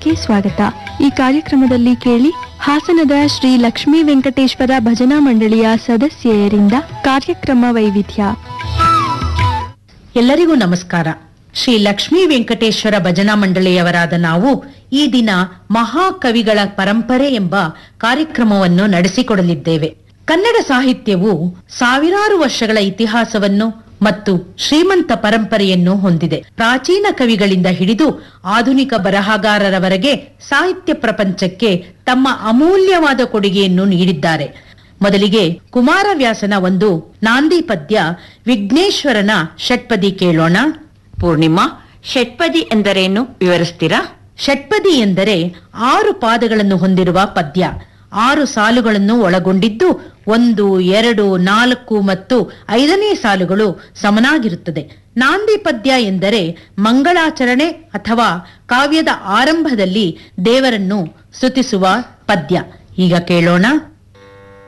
ಕಾರ್ಯಕ್ರಮಕ್ಕೆ ಸ್ವಾಗತ ಈ ಕಾರ್ಯಕ್ರಮದಲ್ಲಿ ಕೇಳಿ ಹಾಸನದ ಶ್ರೀ ಲಕ್ಷ್ಮೀ ವೆಂಕಟೇಶ್ವರ ಭಜನಾ ಮಂಡಳಿಯ ಸದಸ್ಯೆಯರಿಂದ ಕಾರ್ಯಕ್ರಮ ವೈವಿಧ್ಯ ಎಲ್ಲರಿಗೂ ನಮಸ್ಕಾರ ಶ್ರೀ ಲಕ್ಷ್ಮೀ ವೆಂಕಟೇಶ್ವರ ಭಜನಾ ಮಂಡಳಿಯವರಾದ ನಾವು ಈ ದಿನ ಮಹಾಕವಿಗಳ ಪರಂಪರೆ ಎಂಬ ಕಾರ್ಯಕ್ರಮವನ್ನು ನಡೆಸಿಕೊಡಲಿದ್ದೇವೆ ಕನ್ನಡ ಸಾಹಿತ್ಯವು ಸಾವಿರಾರು ವರ್ಷಗಳ ಇತಿಹಾಸವನ್ನು ಮತ್ತು ಶ್ರೀಮಂತ ಪರಂಪರೆಯನ್ನು ಹೊಂದಿದೆ ಪ್ರಾಚೀನ ಕವಿಗಳಿಂದ ಹಿಡಿದು ಆಧುನಿಕ ಬರಹಗಾರರವರೆಗೆ ಸಾಹಿತ್ಯ ಪ್ರಪಂಚಕ್ಕೆ ತಮ್ಮ ಅಮೂಲ್ಯವಾದ ಕೊಡುಗೆಯನ್ನು ನೀಡಿದ್ದಾರೆ ಮೊದಲಿಗೆ ಕುಮಾರವ್ಯಾಸನ ಒಂದು ನಾಂದಿ ಪದ್ಯ ವಿಘ್ನೇಶ್ವರನ ಷಟ್ಪದಿ ಕೇಳೋಣ ಪೂರ್ಣಿಮಾ ಷಟ್ಪದಿ ಎಂದರೇನು ವಿವರಿಸ್ತೀರಾ ಷಟ್ಪದಿ ಎಂದರೆ ಆರು ಪಾದಗಳನ್ನು ಹೊಂದಿರುವ ಪದ್ಯ ಆರು ಸಾಲುಗಳನ್ನು ಒಳಗೊಂಡಿದ್ದು ಒಂದು ಎರಡು ನಾಲ್ಕು ಮತ್ತು ಐದನೇ ಸಾಲುಗಳು ಸಮನಾಗಿರುತ್ತದೆ ನಾಂದಿ ಪದ್ಯ ಎಂದರೆ ಮಂಗಳಾಚರಣೆ ಅಥವಾ ಕಾವ್ಯದ ಆರಂಭದಲ್ಲಿ ದೇವರನ್ನು ಸ್ತುತಿಸುವ ಪದ್ಯ ಈಗ ಕೇಳೋಣ